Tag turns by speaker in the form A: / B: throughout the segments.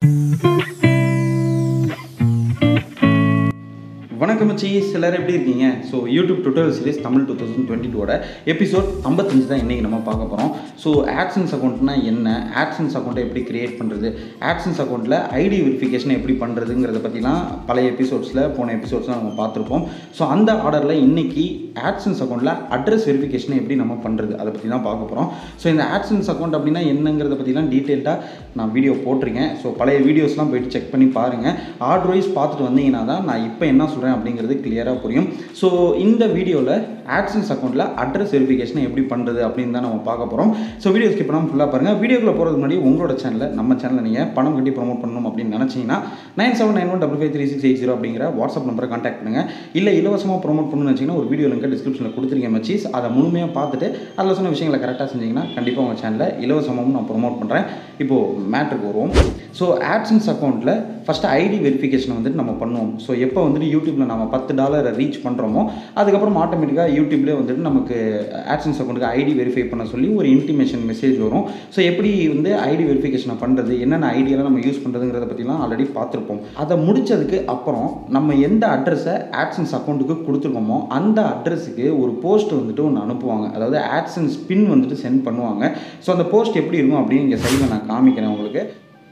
A: வணக்கம் மச்சி எல்லாரும் எப்படி இருக்கீங்க so YouTube tutorial series Tamil two thousand twenty two episode ஐம்பத்தஞ்சு தான் இன்றைக்கி நம்ம பார்க்க போகிறோம் ஸோ ஆட்சன்ஸ் அக்கௌண்ட்னா என்ன ஆட்சன்ஸ் அக்கௌண்ட்டை எப்படி கிரியேட் பண்ணுறது ஆட்சன்ஸ் அக்கௌண்ட்டில் ஐடி வெரிஃபிகேஷன் எப்படி பண்ணுறதுங்கிறத பற்றிலாம் பழைய எபிசோட்ஸில் போன எபிசோட்ஸ்லாம் நம்ம பார்த்துருப்போம் ஸோ அந்த ஆர்டரில் இன்னைக்கு ஆட்சன்ஸ் அக்கௌண்ட்டில் அட்ரஸ் வெரிஃபிகேஷன் எப்படி நம்ம பண்ணுறது அதை பற்றி தான் பார்க்க போகிறோம் ஸோ இந்த ஆட்சன்ஸ் அக்கௌண்ட் அப்படின்னா என்னங்கிறத பற்றிலாம் டீட்டெயில்டாக நான் வீடியோ போட்டிருக்கேன் ஸோ பழைய வீடியோஸ்லாம் போயிட்டு செக் பண்ணி பாருங்கள் ஆர்டர் வைஸ் பார்த்துட்டு வந்தீங்கன்னா தான் நான் இப்போ என்ன சொல்கிறேன் அப்படிங்கிறது கிளியராக புரியும் ஸோ இந்த வீடியோவில் ஆட்சன்ஸ் அக்கௌண்ட்டில் அட்ரஸ் வெரிஃபிகேஷனை எப்படி பண்ணுறது அப்படின்னு தான் நம்ம பார்க்க போகிறோம் ஸோ வீடியோ ஸ்கிப் பண்ணாமல் ஃபுல்லாக பாருங்கள் வீடியோக்குள்ள போகிறதுக்கு முன்னாடி உங்களோட சேனலில் நம்ம சேனலில் நீங்கள் பணம் கட்டி ப்ரோமோட் பண்ணணும் அப்படின்னு நினச்சிங்கன்னா nine seven nine one double five three six eight zero அப்படிங்கிற வாட்ஸ்அப் நம்பரை கான்டாக்ட் பண்ணுங்கள் இல்லை இலவசமாக ப்ரோமோட் பண்ணணும்னு நினச்சிங்கன்னா ஒரு வீடியோ லிங்க் டிஸ்கிரிப்ஷனில் கொடுத்துருக்கேன் மச்சீஸ் அதை முழுமையாக பார்த்துட்டு அதில் சொன்ன விஷயங்களை கரெக்டாக செஞ்சீங்கன்னா கண்டிப்பாக உங்கள் சேனலில் இலவசமாகவும் நான் ப்ரோமோட் பண்ணுறேன் இப்போது மேட்ருக்கு வருவோம் ஸோ ஆட்சன்ஸ் அக்கௌண்ட்டில் ஃபஸ்ட்டு ஐடி வெரிஃபிகேஷன் வந்துட்டு நம்ம பண்ணுவோம் ஸோ எப்போ வந்துட்டு யூடியூப்பில் நம்ம பத்து டாலரை ரீச் பண்ணுறோமோ அதுக்கப்புறம் ஆட்டோமேட்டிக்காக யூடியூப்லேயே வந்துட்டு நமக்கு ஆட்சன்ஸ் அக்கௌண்ட்டுக்கு ஐடி வெரிஃபை பண்ண சொல்லி ஒரு இன்டிமேஷன் மெசேஜ் வரும் ஸோ எப்படி வந்து ஐடி வெரிஃபிகேஷனை பண்ணுறது என்னென்ன ஐடியெல்லாம் நம்ம யூஸ் பண்ணுறதுங்கிறத பற்றிலாம் ஆல்ரெடி பார்த்துருப்போம் அதை முடிச்சதுக்கு அப்புறம் நம்ம எந்த அட்ரஸை ஆட்சன்ஸ் அக்கௌண்ட்டுக்கு கொடுத்துருக்கோமோ அந்த அட்ரஸுக்கு ஒரு போஸ்ட் வந்துட்டு ஒன்று அனுப்புவாங்க அதாவது ஆட்சன்ஸ் பின் வந்துட்டு சென்ட் பண்ணுவாங்க ஸோ அந்த போஸ்ட் எப்படி இருக்கும் அப்படின்னு இங்கே சைடில் நான் காமிக்கிறேன் உங்களுக்கு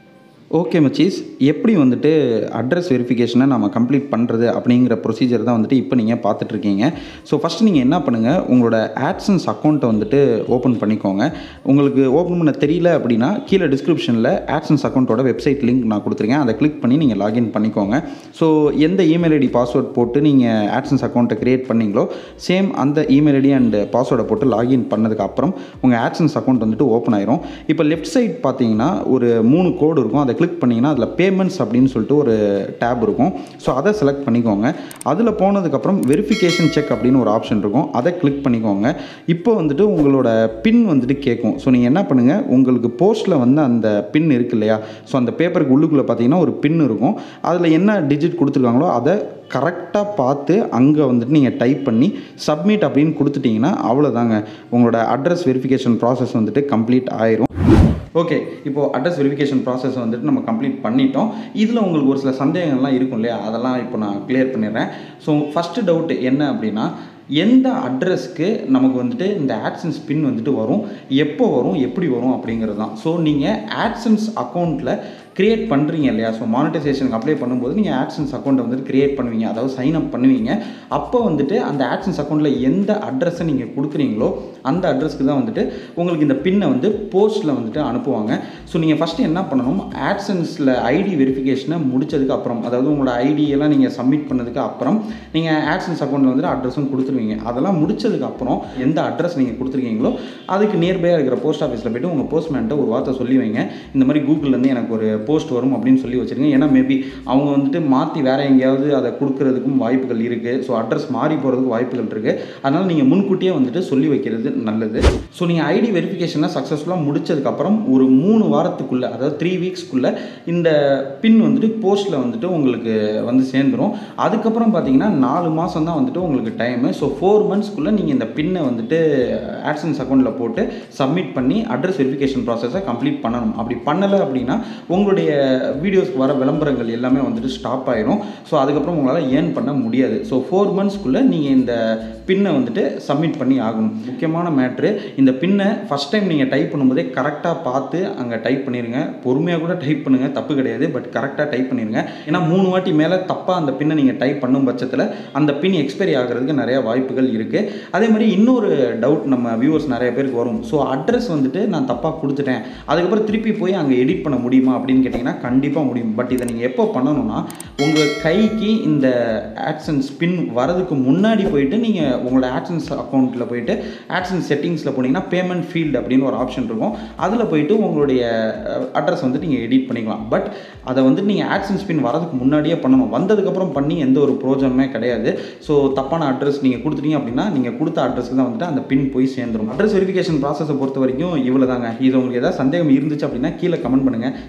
A: ஓகே மச்சீஸ் எப்படி வந்துட்டு அட்ரஸ் வெரிஃபிகேஷனை நம்ம கம்ப்ளீட் பண்ணுறது அப்படிங்கிற ப்ரொசீஜர் தான் வந்துட்டு இப்போ நீங்கள் பார்த்துட்ருக்கீங்க ஸோ ஃபஸ்ட்டு நீங்கள் என்ன பண்ணுங்கள் உங்களோட ஆட்சன்ஸ் அக்கௌண்ட்டை வந்துட்டு ஓப்பன் பண்ணிக்கோங்க உங்களுக்கு ஓப்பன் பண்ண தெரியல அப்படின்னா கீழே டிஸ்கிரிப்ஷனில் ஆட்சன்ஸ் அக்கௌண்ட்டோட வெப்சைட் லிங்க் நான் கொடுத்துருக்கேன் அதை கிளிக் பண்ணி நீங்கள் லாகின் பண்ணிக்கோங்க ஸோ எந்த இமெயில் ஐடி பாஸ்வேர்ட் போட்டு நீங்கள் ஆட்சன்ஸ் அக்கௌண்ட்டை க்ரியேட் பண்ணீங்களோ சேம் அந்த இமெயில் ஐடி அண்ட் பாஸ்வேர்டை போட்டு லாகின் பண்ணதுக்கு அப்புறம் உங்கள் ஆட்சன்ஸ் அக்கௌண்ட் வந்துட்டு ஓப்பன் ஆயிரும் இப்போ லெஃப்ட் சைட் பார்த்தீங்கன்னா ஒரு மூணு கோடு இருக்கும் அதை கிளிக் பண்ணிங்கன்னா அதில் பேமெண்ட்ஸ் அப்படின்னு சொல்லிட்டு ஒரு டேப் இருக்கும் ஸோ அதை செலக்ட் பண்ணிக்கோங்க அதில் போனதுக்கப்புறம் வெரிஃபிகேஷன் செக் அப்படின்னு ஒரு ஆப்ஷன் இருக்கும் அதை கிளிக் பண்ணிக்கோங்க இப்போ வந்துட்டு உங்களோட பின் வந்துட்டு கேட்கும் ஸோ நீங்கள் என்ன பண்ணுங்கள் உங்களுக்கு போஸ்ட்டில் வந்து அந்த பின் இருக்கு இல்லையா ஸோ அந்த பேப்பருக்கு உள்ளுக்குள்ளே பார்த்தீங்கன்னா ஒரு பின் இருக்கும் அதில் என்ன டிஜிட் கொடுத்துருக்காங்களோ அதை கரெக்டாக பார்த்து அங்கே வந்துட்டு நீங்கள் டைப் பண்ணி சப்மிட் அப்படின்னு கொடுத்துட்டிங்கன்னா அவ்வளோதாங்க உங்களோட அட்ரஸ் வெரிஃபிகேஷன் ப்ராசஸ் வந்துட்டு கம்ப்ளீட் ஆயிரும் ஓகே இப்போது அட்ரஸ் வெரிஃபிகேஷன் ப்ராசஸ் வந்துட்டு நம்ம கம்ப்ளீட் பண்ணிட்டோம் இதில் உங்களுக்கு ஒரு சில சந்தேகங்கள்லாம் இருக்கும் இல்லையா அதெல்லாம் இப்போ நான் கிளியர் பண்ணிடுறேன் ஸோ ஃபஸ்ட்டு டவுட் என்ன அப்படின்னா எந்த அட்ரஸ்க்கு நமக்கு வந்துட்டு இந்த ஆட்சன்ஸ் பின் வந்துட்டு வரும் எப்போ வரும் எப்படி வரும் அப்படிங்கிறது தான் ஸோ நீங்கள் ஆட்சன்ஸ் அக்கௌண்ட்டில் க்ரியேட் பண்ணுறீங்க இல்லையா ஸோ மானிட்டைசேஷனுக்கு அப்ளை பண்ணும்போது நீங்கள் ஆட்சன்ஸ் அக்கௌண்ட்டை வந்துட்டு க்ரியேட் பண்ணுவீங்க அதாவது சைன் அப் பண்ணுவீங்க அப்போ வந்துட்டு அந்த ஆட்சன்ஸ் அக்கௌண்ட்டில் எந்த அட்ரஸை நீங்கள் கொடுக்குறீங்களோ அந்த அட்ரஸ்க்கு தான் வந்துட்டு உங்களுக்கு இந்த பின்னை வந்து போஸ்ட்டில் வந்துட்டு அனுப்புவாங்க ஸோ நீங்கள் ஃபஸ்ட்டு என்ன பண்ணணும் ஆட்சன்ஸில் ஐடி வெரிஃபிகேஷனை முடிச்சதுக்கு அப்புறம் அதாவது உங்களோட ஐடியெல்லாம் நீங்கள் சப்மிட் பண்ணதுக்கு அப்புறம் நீங்கள் ஆட்சன்ஸ் அக்கௌண்ட்டில் வந்துட்டு அட்ரஸும் கொடுத்துருவீங்க அதெல்லாம் முடிச்சதுக்கு அப்புறம் எந்த அட்ரஸ் நீங்கள் கொடுத்துருக்கீங்களோ அதுக்கு நியர்பையாக இருக்கிற போஸ்ட் ஆஃபீஸில் போய்ட்டு உங்கள் போஸ்ட்மேன்ட்ட ஒரு வார்த்தை சொல்லி வைங்க இந்த மாதிரி கூகுள்லேருந்து எனக்கு ஒரு போஸ்ட் வரும் அப்படின்னு சொல்லி வச்சுருங்க ஏன்னா மேபி அவங்க வந்துட்டு மாற்றி வேறு எங்கேயாவது அதை கொடுக்கறதுக்கும் வாய்ப்புகள் இருக்குது ஸோ அட்ரஸ் மாறி போகிறதுக்கு வாய்ப்புகள் இருக்குது அதனால் நீங்கள் முன்கூட்டியே வந்துட்டு சொல்லி வைக்கிறது நல்லது ஸோ நீங்கள் ஐடி வெரிஃபிகேஷனை சக்ஸஸ்ஃபுல்லாக முடிச்சதுக்கப்புறம் ஒரு மூணு வாரத்துக்குள்ளே அதாவது த்ரீ வீக்ஸ்க்குள்ளே இந்த பின் வந்துட்டு போஸ்ட்டில் வந்துட்டு உங்களுக்கு வந்து சேர்ந்துடும் அதுக்கப்புறம் பார்த்தீங்கன்னா நாலு மாதம் தான் வந்துட்டு உங்களுக்கு டைமு ஸோ ஃபோர் மந்த்ஸ்க்குள்ளே நீங்கள் இந்த பின்னை வந்துட்டு ஆட்சன்ஸ் அக்கௌண்ட்டில் போட்டு சப்மிட் பண்ணி அட்ரஸ் வெரிஃபிகேஷன் ப்ராசஸை கம்ப்ளீட் பண்ணணும் அப்படி பண்ணலை அப்படின்னா உங்களுடைய வீடியோஸ்க்கு வர விளம்பரங்கள் எல்லாமே வந்துட்டு ஸ்டாப் ஆயிரும் ஸோ அதுக்கப்புறம் உங்களால் ஏர்ன் பண்ண முடியாது ஸோ ஃபோர் மந்த்ஸ்க்குள்ளே நீங்கள் இந்த பின்னை வந்துட்டு சப்மிட் பண்ணி ஆகணும் முக்கியமான மேட்ரு இந்த பின்னை ஃபஸ்ட் டைம் நீங்கள் டைப் பண்ணும்போதே கரெக்டாக பார்த்து அங்கே டைப் பண்ணிடுங்க பொறுமையாக கூட டைப் பண்ணுங்கள் தப்பு கிடையாது பட் கரெக்டாக டைப் பண்ணிடுங்க ஏன்னா மூணு வாட்டி மேலே தப்பாக அந்த பின்னை நீங்கள் டைப் பண்ணும் பட்சத்தில் அந்த பின் எக்ஸ்பைரி ஆகிறதுக்கு நிறைய வாய்ப்புகள் இருக்குது அதே மாதிரி இன்னொரு டவுட் நம்ம வியூவர்ஸ் நிறைய பேருக்கு வரும் ஸோ அட்ரஸ் வந்துட்டு நான் தப்பாக கொடுத்துட்டேன் அதுக்கப்புறம் திருப்பி போய் அங்கே எடிட் பண்ண முடியுமா அப்படின்னு கேட்டிங்கன்னா கண்டிப்பாக முடியும் பட் இதை நீங்கள் எப்போ பண்ணணும்னா உங்கள் கைக்கு இந்த ஆட்சன்ஸ் பின் வரதுக்கு முன்னாடி போயிட்டு நீங்கள் உங்களோட ஆட்சன்ஸ் அக்கௌண்ட்டில் போயிட்டு ஆட்சன்ஸ் செட்டிங்ஸில் போனீங்கன்னா பேமெண்ட் ஃபீல்டு அப்படின்னு ஒரு ஆப்ஷன் இருக்கும் அதில் போயிட்டு உங்களுடைய அட்ரஸ் வந்துட்டு நீங்கள் எடிட் பண்ணிக்கலாம் பட் அதை வந்துட்டு நீங்கள் ஆட்சன்ஸ் பின் வரதுக்கு முன்னாடியே பண்ணணும் வந்ததுக்கப்புறம் பண்ணி எந்த ஒரு ப்ரோஜனமே கிடையாது ஸோ தப்பான அட்ரஸ் நீங்கள் கொடுத்துட்டீங்க அப்படின்னா நீங்கள் கொடுத்த அட்ரஸ்க்கு தான் வந்துட்டு அந்த பின் போய் சேர்ந்துடும் அட்ரஸ் வெரிஃபிகேஷன் ப்ராசஸை பொறுத்த வரைக்கும் இவ்வளோ தாங்க இது உங்களுக்கு ஏதாவது சந்தேகம் இருந்துச்சு அப்படின்னா கீழே கமெண்ட் பண்ணுங்கள் கண்டிப்பாக நான்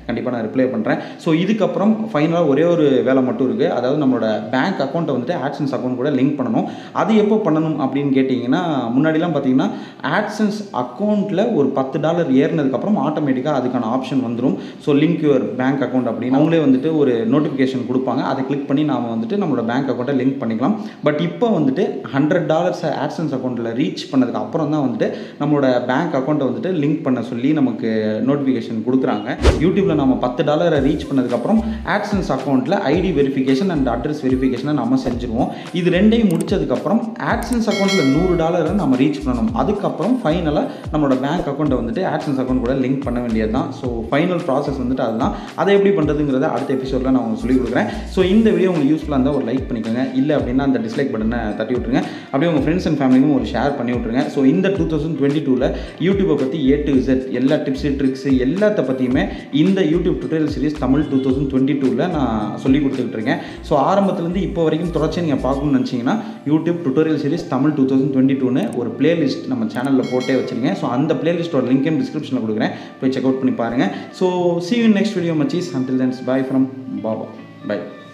A: நான் ரிப்ளை பண்ணுறேன் ஸோ இதுக்கப்புறம் ஃபைனலாக ஒரே ஒரு வேலை மட்டும் இருக்குது அதாவது நம்மளோட பேங்க் அக்கௌண்ட்டை வந்துட்டு ஆட்சன்ஸ் அக்கௌண்ட் கூட லிங்க் பண்ணணும் அது எப்போ பண்ணணும் அப்படின்னு கேட்டிங்கன்னா முன்னாடிலாம் பார்த்தீங்கன்னா ஆட்சன்ஸ் அக்கௌண்ட்டில் ஒரு பத்து டாலர் ஏறினதுக்கப்புறம் ஆட்டோமேட்டிக்காக அதுக்கான ஆப்ஷன் வந்துடும் so link your bank account அப்படின்னு அவங்களே வந்துட்டு ஒரு நோட்டிஃபிகேஷன் கொடுப்பாங்க அதை கிளிக் பண்ணி நாம் வந்துட்டு நம்மளோட பேங்க் அக்கௌண்ட்டை லிங்க் பண்ணிக்கலாம் பட் இப்போ வந்துட்டு ஹண்ட்ரட் டாலர்ஸ் ஆட்சன்ஸ் அக்கௌண்ட்டில் ரீச் பண்ணதுக்கு அப்புறம் தான் வந்துட்டு நம்மளோட பேங்க் அக்கௌண்ட்டை வந்துட்டு லிங்க் பண்ண சொல்லி நமக்கு நோட்டிஃபிகேஷன் கொடுக்குறாங்க யூடியூப்பில் நம்ம பத்து டாலரை ரீச் பண்ணதுக்கப்புறம் ஆட்சன்ஸ் அக்கௌண்ட்டில் ஐடி வெரிஃபிகேஷன் அண்ட் அட்ரஸ் வெரிஃபிகேஷனை நம்ம செஞ்சுருவோம் இது ரெண்டையும் முடிச்சதுக்கப்புறம் ஆட்சன்ஸ் அக்கௌண்ட்டில் நூறு டாலரை நம்ம ரீச் பண்ணணும் அதுக்கப்புறம் ஃபைனலாக நம்மளோட பேங்க் அக்கௌண்ட்டை வந்துட்டு ஆட்சன்ஸ் அக்கௌண்ட் கூட லிங்க் பண்ண வேண்டியது தான் ஸோ ஃபைனல் ப்ராசஸ் வந்துட்டு அதுதான் அதை எப்படி பண்ணுறதுங்கிறத அடுத்த எபிசோடில் நான் உங்களுக்கு சொல்லிக் கொடுக்குறேன் ஸோ இந்த வீடியோ உங்களுக்கு யூஸ்ஃபுல்லாக இருந்தால் ஒரு லைக் பண்ணிக்கோங்க இல்லை அப்படின்னா அந்த டிஸ்லைக் பட்டனை தட்டி விட்ருங்க அப்படியே உங்கள் ஃப்ரெண்ட்ஸ் அண்ட் ஃபேமிலிக்கும் ஒரு ஷேர் பண்ணி விட்ருங்க ஸோ இந்த டூ தௌசண்ட் டுவெண்ட்டி டூவில் யூடியூப்பை பற்றி ஏ டு இசட் எல்லா டிப்ஸு ட்ரிக்ஸு எல்லாத்த பற்றியுமே இந்த YouTube tutorial series Tamil two thousand twenty டூவில் நான் சொல்லி கொடுத்துக்கிட்டு இருக்கேன் ஸோ ஆரம்பத்துலேருந்து இப்போ வரைக்கும் தொடர்ச்சி நீங்கள் பார்க்கணும்னு நினச்சிங்கன்னா YouTube tutorial series Tamil two thousand twenty டூன்னு ஒரு பிளேலிஸ்ட் நம்ம சேனலில் போட்டே வச்சிருக்கேன் ஸோ அந்த பிளேலிஸ்ட்டோட லிங்க்கையும் டிஸ்கிரிப்ஷனில் கொடுக்குறேன் போய் செக் அவுட் பண்ணி பாருங்கள் so see you next video மச்சீஸ் until then bye from Baba by